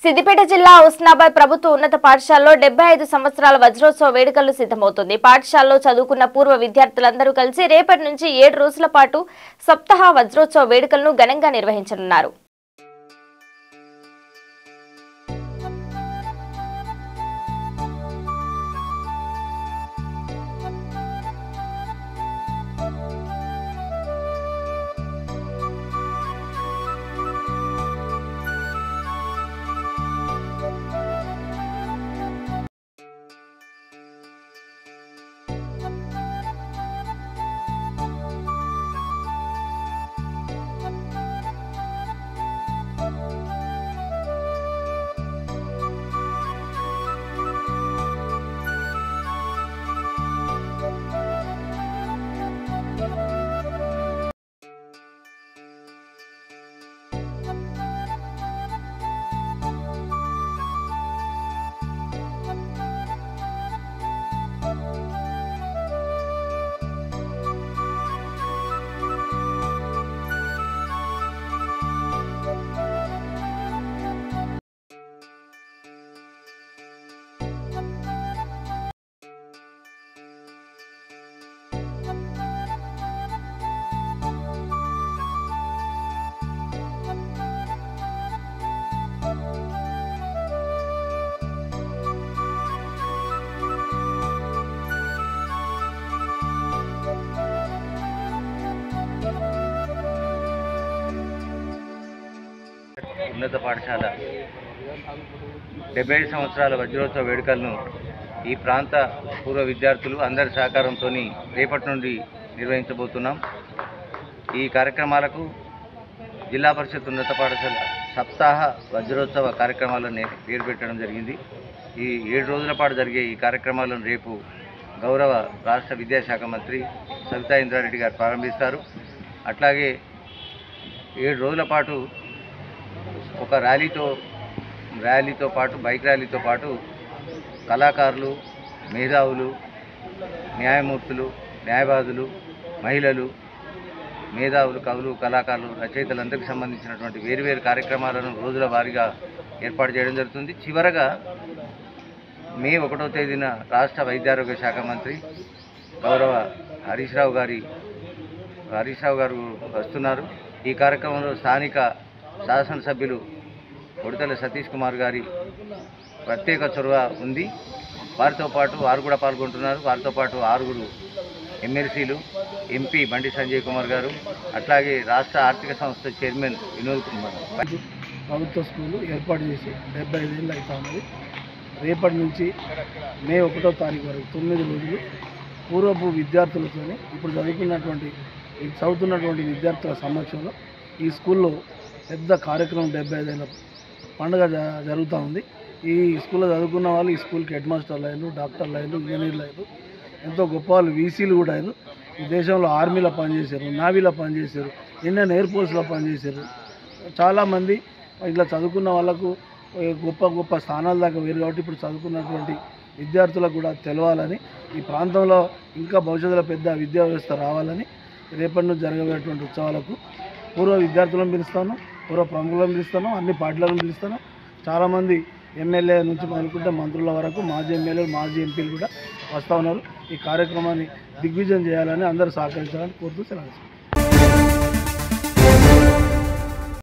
సిద్దిపేట జిల్లా హుస్నాబాద్ ప్రభుత్వ ఉన్నత పాఠశాలలో డెబ్బై ఐదు సంవత్సరాల వజ్రోత్సవ వేడుకలు సిద్ధమవుతుంది పాఠశాలలో చదువుకున్న పూర్వ విద్యార్థులందరూ కలిసి రేపటి నుంచి ఏడు రోజుల పాటు సప్తాహ వజ్రోత్సవ వేడుకలను ఘనంగా నిర్వహించనున్నారు ఉన్నత పాఠశాల డెబ్బై ఐదు సంవత్సరాల వజ్రోత్సవ వేడుకలను ఈ ప్రాంత పూర్వ విద్యార్థులు అందరి సహకారంతో రేపటి నుండి నిర్వహించబోతున్నాం ఈ కార్యక్రమాలకు జిల్లా పరిషత్ ఉన్నత పాఠశాల సప్తాహ వజ్రోత్సవ కార్యక్రమాలను నే- పేరు పెట్టడం జరిగింది ఈ ఏడు రోజుల పాటు జరిగే ఈ కార్యక్రమాలను రేపు గౌరవ రాష్ట్ర విద్యాశాఖ మంత్రి సవితా ఇంద్రారెడ్డి గారు ప్రారంభిస్తారు అట్లాగే ఏడు రోజుల పాటు ఒక ర్యాలీతో ర్యాలీతో పాటు బైక్ ర్యాలీతో పాటు కళాకారులు మేధావులు న్యాయమూర్తులు న్యాయవాదులు మహిళలు మేధావులు కవులు కళాకారులు రచయితలందరికీ సంబంధించినటువంటి వేరువేరు కార్యక్రమాలను రోజుల వారీగా ఏర్పాటు చేయడం జరుగుతుంది చివరగా మే ఒకటో తేదీన రాష్ట్ర వైద్యారోగ్య శాఖ మంత్రి గౌరవ హరీష్ రావు గారి హరీష్ రావు గారు వస్తున్నారు ఈ కార్యక్రమంలో స్థానిక శాసనసభ్యులు ఉడతల సతీష్ కుమార్ గారి ప్రత్యేక చొరవ ఉంది వారితో పాటు వారు కూడా పాల్గొంటున్నారు వారితో పాటు ఆరుగురు ఎమ్మెల్సీలు ఎంపీ బండి సంజయ్ కుమార్ గారు అట్లాగే రాష్ట్ర ఆర్థిక సంస్థ చైర్మన్ వినోద్ కుమార్ ప్రభుత్వ స్కూలు ఏర్పాటు చేసి డెబ్బై ఐదేళ్ళు అవుతా ఉన్నది రేపటి నుంచి మే ఒకటో తారీఖు వరకు తొమ్మిది రోజులు పూర్వపు విద్యార్థులతోని ఇప్పుడు చదువుకున్నటువంటి ఈ చదువుతున్నటువంటి విద్యార్థుల సమక్షంలో ఈ స్కూల్లో పెద్ద కార్యక్రమం డెబ్బై ఐదేళ్ళ పండుగ జ జరుగుతూ ఉంది ఈ స్కూల్లో చదువుకున్న వాళ్ళు ఈ స్కూల్కి హెడ్ మాస్టర్లు అయ్యారు డాక్టర్లు అయ్యారు ఇంజనీర్లు అయ్యారు ఎంతో గొప్ప వాళ్ళు వీసీలు కూడా అయ్యారు ఈ దేశంలో ఆర్మీలో పనిచేశారు నావీలో పనిచేశారు ఇండియన్ ఎయిర్ ఫోర్స్లో పనిచేశారు చాలామంది ఇట్లా చదువుకున్న వాళ్ళకు ఏ గొప్ప గొప్ప స్థానాల దాకా వేరు కాబట్టి ఇప్పుడు చదువుకున్నటువంటి విద్యార్థులకు కూడా తెలవాలని ఈ ప్రాంతంలో ఇంకా భవిష్యత్తులో పెద్ద విద్యా వ్యవస్థ రావాలని రేపటి నుంచి జరగబోయేటువంటి ఉత్సవాలకు పూర్వ విద్యార్థులను పిలుస్తాను పూర్వ ప్రముఖులను పిలుస్తాను అన్ని పార్టీలను పిలుస్తాను చాలామంది ఎమ్మెల్యే నుంచి మొదలుకుంటే మంత్రుల వరకు మాజీ ఎమ్మెల్యేలు మాజీ ఎంపీలు కూడా వస్తూ ఉన్నారు ఈ కార్యక్రమాన్ని దిగ్విజయం చేయాలని అందరూ సహకరించాలని కోరుతూ సెలవు